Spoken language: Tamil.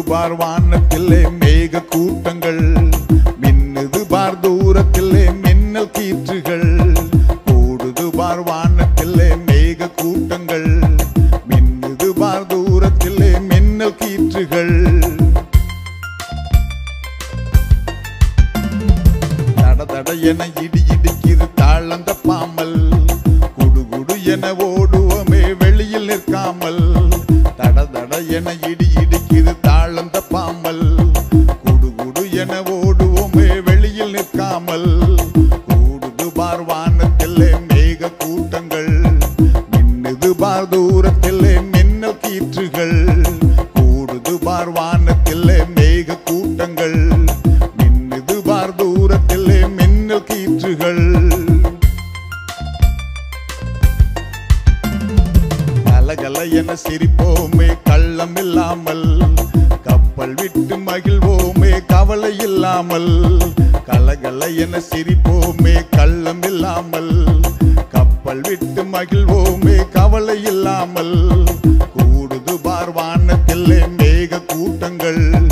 பார் வானத்திலே மேக கூட்டங்கள் மின்னுது பார் தூரத்திலே மின்னல் கீற்றுகள் கூடுது பார் வானத்திலே மேக கூட்டங்கள் மின்னுது பார் தூரத்திலே மின்னல் கீற்றுகள் தட தட என இடி இடிக்குது தாளந்த பாமல் குடு குடு என ஓடுவோமே வெளியில் நிற்காமல் தட தட என இடி இடிக்குது தாளந்த பாமல் குடு குடு என ஓடுவோமே வெளியில் நிற்காமல் கூடுது பார் வானத்திலே மேக கூட்டங்கள் மின்னுது பார் தூரத்திலே மின்னல் கீற்றுகள் கூடுது பார் வானத்திலே மேக கூட்டங்கள் மின்னுது பார் தூரத்திலே மின்னல் கீற்றுகள் கலகல என சிரிப்போமே கள்ளம் இல்லாமல் கப்பல் விட்டு மகிழ்வோமே கவலை இல்லாமல் கலகல என சிரிப்போமே கள்ளம் இல்லாமல் கப்பல் விட்டு மகிழ்வோமே கவலை இல்லாமல் கூடுது பார் வானத்திலே மேக கூட்டங்கள்